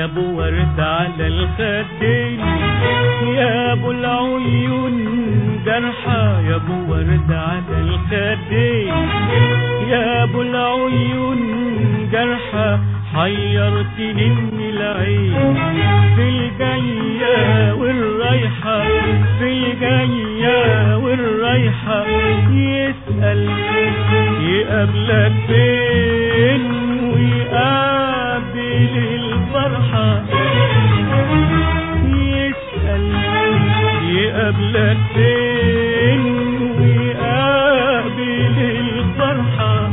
يا ابو ورد على الخدين يا ابو العيون جرحى يا ابو ورد على الخدين يا ابو العيون جرحى حيرتني من العين في الجاية والرايحة في الجاية والرايحة يسأل يقابلك فين ويقابل الفرحة يسأل يقابلك فين ويقابل الفرحة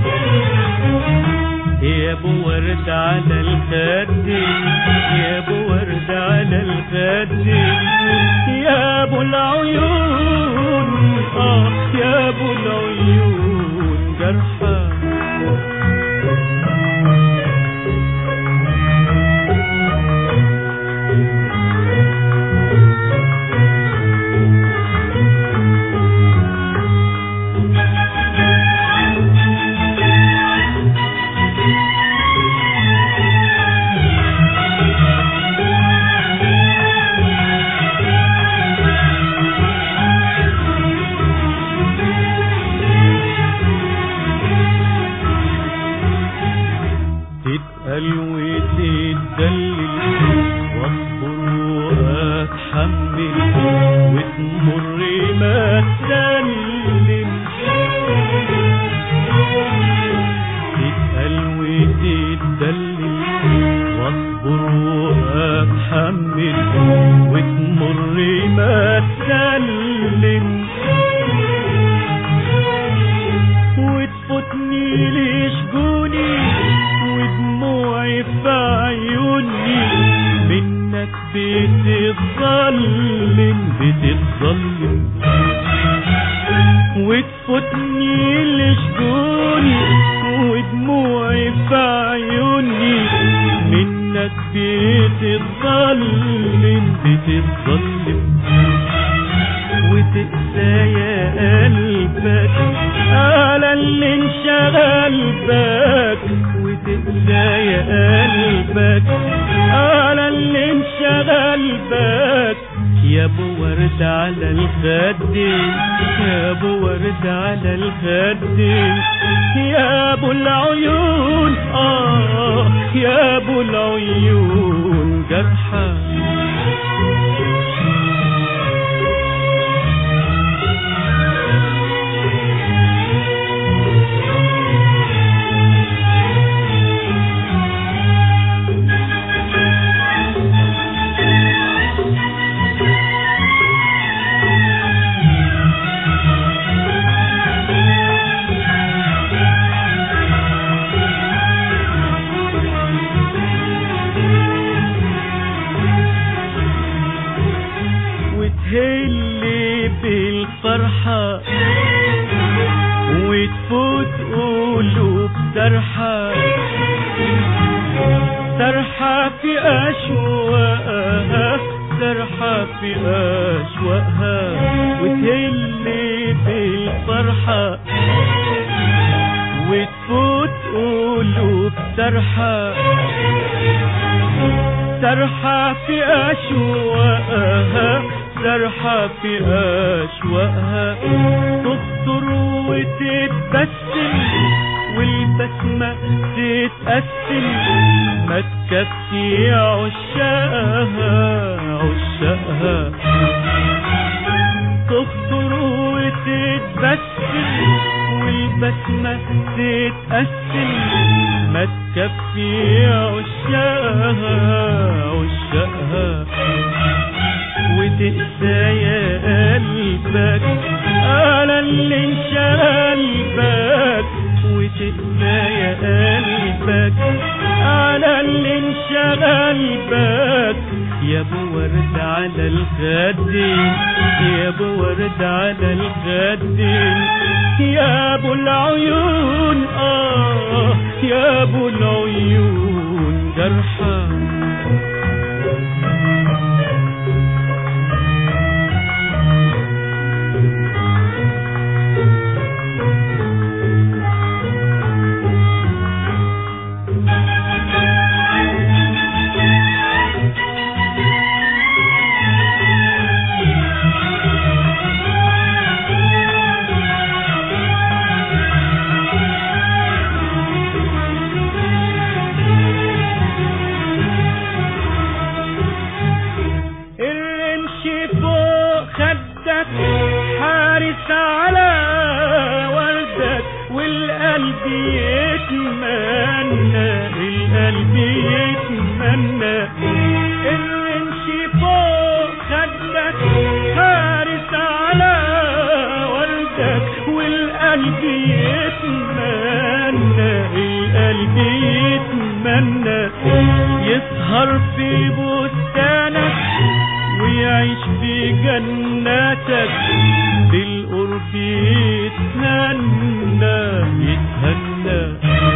يا ابو ورد على الخد يا ابو ورد على الخد يا ابو العيون اه يا ابو العيون جرحى تتقل وتتدلل واصبر واتحمل وتمر ما تسلم تتقل وتتدلل واصبر واتحمل وتمر ما تسلم وتفوتني لشجوني ودموعي في عيوني منك بتتظلم بتتظلم وتفوتني لشجوني ودموعي في عيوني منك بتتظلم بتتظلم وتقسى يا قلبك على اللي انشغل بك وتقسى يا قلبك على اللي انشغل بك يا ابو ورد على الخدين يا ابو ورد على الخدين يا ابو العيون اه يا ابو العيون جرحى وتهل بالفرحة وتفوت قلوب سرحة سرحة في أشواقها سرحة في أشواقها وتهل بالفرحة وتفوت قلوب سرحة سرحة في أشواقها سرحة في أشواقها تخطر وتتبسم والبسمة تتقسم ما تكفي عشاقها عشاقها تخطر وتتبسم والبسمة تتقسم ما تكفي عشاقها عشاقها وتقسى يا قلبك على اللي انشغل بك وتقسى يا قلبك على اللي انشغل بك يا ابو ورد على الخدين يا ابو ورد على الخدين يا ابو العيون اه يا ابو العيون جرحى قلبي يتمنى الرمش فوق خدك حارس على وردك والقلب يتمنى القلب يتمنى يسهر في بستانك ويعيش في جناتك بالقرب يتهنى يتهنى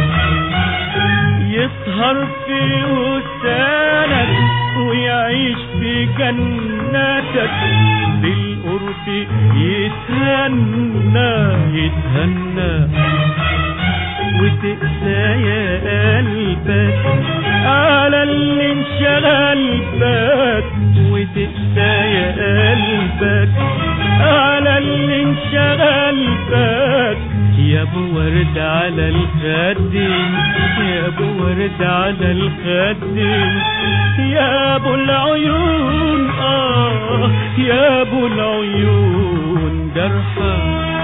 يسهر في وسانك ويعيش في جناتك بالقرب يتهنى يتهنى وتقسى يا قلبك على اللي انشغل بك وتقسى يا قلبك على اللي انشغل بك يا ابو ورد على الخدين يا ابو ورد على الخدين يا ابو العيون اه يا ابو العيون جرحك